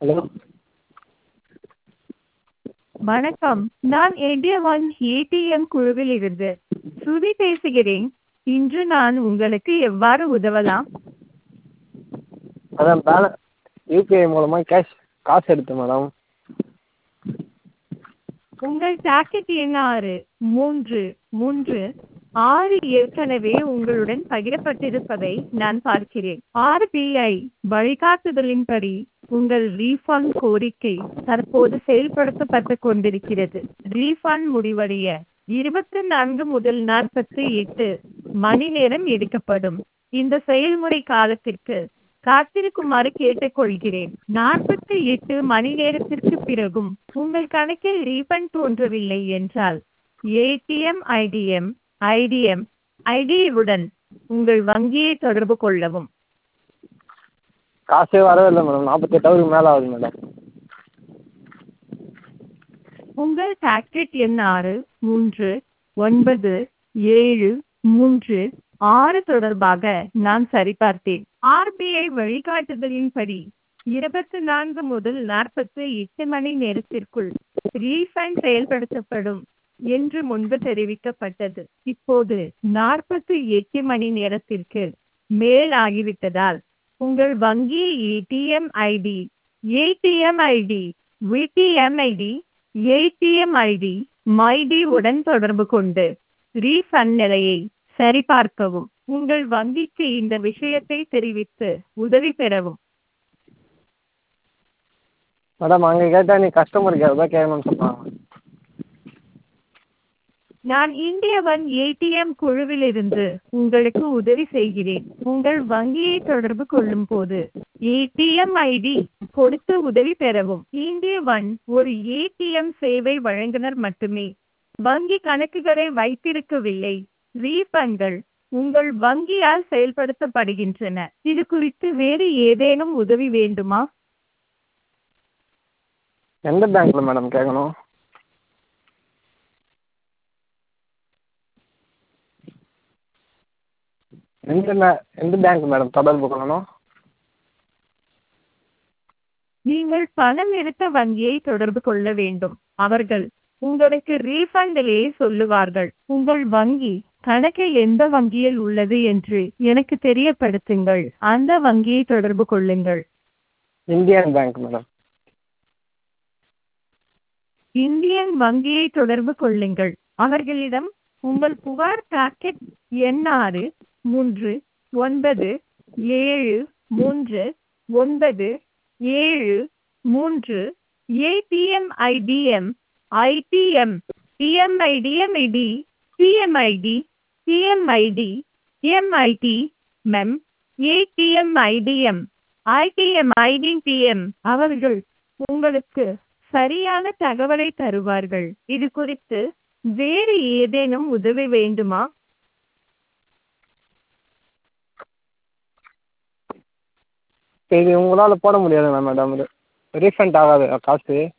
hello வணக்கம் நான் India one ATM குழுவில் இருந்து சுதி பேசுகிறேன் இன்று நான் உங்களுக்கு எவ்வாறு உதவலாம் அதான் பேல யூபிஐ மூலமாக கேஷ் காசு எடுத்தேன் மேடம் உங்கள் டாக்கெட் எண் ஆறு மூன்று மூன்று ஆறு ஏற்கனவே உங்களுடன் பகிரப்பட்டிருப்பதை நான் பார்க்கிறேன் ஆர்பிஐ வழிகாட்டுதலின்படி உங்கள் ரீஃபண்ட் கோரிக்கை தற்போது செயல்படுத்தப்பட்டு கொண்டிருக்கிறது ரீஃபண்ட் முடிவடைய இருபத்தி நான்கு முதல் நாற்பத்தி எட்டு மணி நேரம் எடுக்கப்படும் இந்த செயல்முறை காலத்திற்கு காத்திருக்குமாறு கேட்டுக்கொள்கிறேன் நாற்பத்தி எட்டு மணி நேரத்திற்கு பிறகும் உங்கள் கணக்கில் ரீஃபண்ட் தோன்றவில்லை என்றால் ஏடிஎம் ஐடிஎம் ஐடிஎம் ஐடியுடன் உங்கள் வங்கியை தொடர்பு கொள்ளவும் காசே வரவே இல்லை மேடம் நாற்பத்தெட்டாவதுக்கு மேலே ஆகுது மேடம் உங்கள் டாக்கெட் எண் ஆறு மூன்று ஒன்பது ஏழு மூன்று ஆறு தொடர்பாக நான் சரிபார்த்தேன் ஆர்பிஐ வழிகாட்டுதலின்படி இருபத்தி நான்கு முதல் நாற்பத்தி எட்டு மணி நேரத்திற்குள் ரீஃபண்ட் செயல்படுத்தப்படும் என்று முன்பு தெரிவிக்கப்பட்டது இப்போது நாற்பத்தி எட்டு மணி நேரத்திற்கு மேல் ஆகிவிட்டதால் உங்கள் வங்கி ஏடிஎம் ஐடி ஏடிஎம் ஐடி விடிஎம் ஐடி ஏடிஎம் ஐடி மைடி உடன் தொடர்பு கொண்டு ரீஃபண்ட் நிலையை சரிபார்க்கவும் உங்கள் வங்கிக்கு இந்த விஷயத்தை தெரிவித்து உதவி பெறவும் மேடம் அங்கே கேட்டால் நீ கஸ்டமர் கேர் தான் கேட்கணும்னு சொன்னாங்க நான் இந்தியவன் ஏடிஎம் குழுவிலிருந்து உங்களுக்கு உதவி செய்கிறேன் உங்கள் வங்கியை தொடர்பு கொள்ளும் போது ஏடிஎம் ஐடி கொடுத்து உதவி பெறவும் இந்தியவன் ஒரு ஏடிஎம் சேவை வழங்குனர் மட்டுமே வங்கி கணக்குகளை வைத்திருக்கவில்லை ரீஃபண்ட்கள் உங்கள் வங்கியால் செயல்படுத்தப்படுகின்றன இது குறித்து வேறு ஏதேனும் உதவி வேண்டுமா எந்த பேங்க்கில் மேடம் கேட்கணும் எந்த மே எந்த பேங்க் மேடம் தொடர்பு கொள்ளணும் நீங்கள் பணம் எடுத்த வங்கியை தொடர்பு கொள்ள வேண்டும் அவர்கள் உங்களுக்கு ரீஃபண்டிலேயே சொல்லுவார்கள் உங்கள் வங்கி கணக்கு எந்த வங்கியில் உள்ளது என்று எனக்கு தெரியப்படுத்துங்கள் அந்த வங்கியை தொடர்பு கொள்ளுங்கள் இந்தியன் பேங்க் மேடம் இந்தியன் வங்கியை தொடர்பு கொள்ளுங்கள் அவர்களிடம் உங்கள் புகார் பாக்கெட் எண் ஆறு மூன்று ஒன்பது ஏழு மூன்று ஒன்பது ஏழு மூன்று ஏடிஎம் ஐடிஎம் ஐடிஎம் பிஎம்ஐடிஎம்ஐடி பிஎம்ஐடி பிஎம்ஐடி எம்ஐடி மெம் ஏடிஎம் ஐடிஎம் ஐடிஎம் ஐடிபிஎம் அவர்கள் உங்களுக்கு சரியான தகவலை தருவார்கள் இது குறித்து வேறு ஏதேனும் உதவி வேண்டுமா சரி உங்களால் போட முடியாதுங்களா மேடம் ரீஃபண்ட் ஆகாது காசு